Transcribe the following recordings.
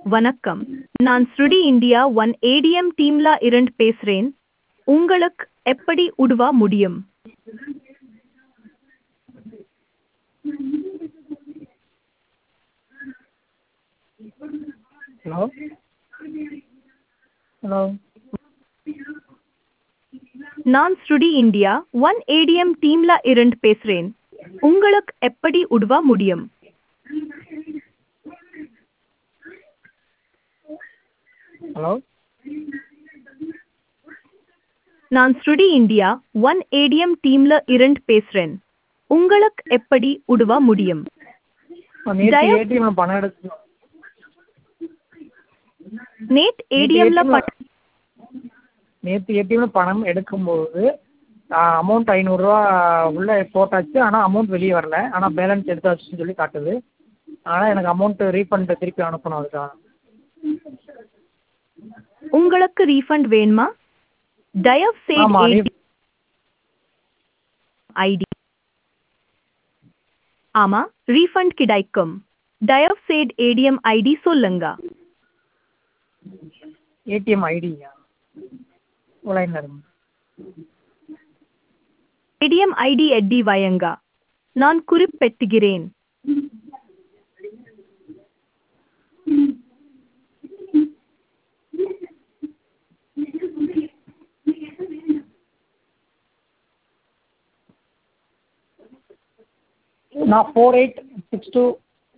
வணக்கம் நான் ஸ்ருடி இந்தியா ஒன் ஏடிஎம் டீம்ல இருந்து பேசுறேன் உங்களுக்கு எப்படி உதவ முடியும் ஹலோ ஹலோ நான் ஸ்ருடி இந்தியா ஒன் ஏடிஎம் டீம்ல இருந்து பேசுறேன் உங்களுக்கு எப்படி உதவ முடியும் ஹலோ நான் ஸ்ருடி இந்தியா ஒன் ஏடிஎம் டீம்ல இருந்து பேசுறேன் உங்களுக்கு எப்படி உதவ முடியும் நேற்று தயவு- ஏடிஎம்ல பணம் எடுத்து நேட் ஏடிஎம்ல ATM ல- நேற்று ஏடிஎம்ல பணம் எடுக்கும்போது அமௌண்ட் ஐநூறுரூவா உள்ளே போட்டாச்சு ஆனால் அமௌண்ட் வெளியே வரல ஆனால் பேலன்ஸ் எடுத்தாச்சுன்னு சொல்லி காட்டுது ஆனால் எனக்கு அமௌண்ட் ரீஃபண்ட் திருப்பி அனுப்பணும் அதுக்காக உங்களுக்கு ரீஃபண்ட் வேணுமா தயவு செய்து ஆமாம் ATM ஐடி ஆமா ரீஃபண்ட் கிடைக்கும் தயவு செய்து ஏடிஎம் ஐடி சொல்லுங்க ஏடிஎம் ஐடியா லைனில் இருங்க ஏடிஎம் ஐடி எட்டி வயங்க நான் குறிப்பிட்டுகிறேன் நான் four eight six two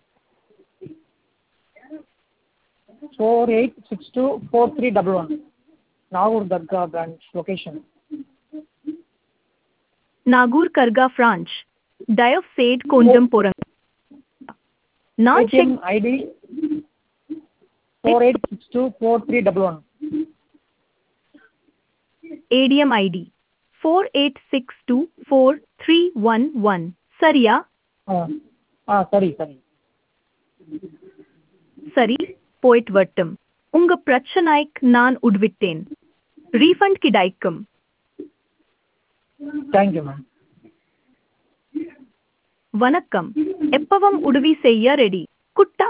four eight six two four three double one Nagore Dargah branch location Nagore கர்கா பிரான்ச் தயவு செய்து கொஞ்சம் போறங்க நான் ATM check ID four eight six two four three double one ATM ID four eight six two four three one one சரியா ஆ ஆ சரி சரி சரி போயிட்டு வரட்டும் உங்க பிரச்சனைக்கு நான் உட்விட்டேன் ரீஃபண்ட் கிடைக்கும் தேங்க்யூ மேம் வணக்கம் எப்பவும் உதவி செய்ய ரெடி குட்டா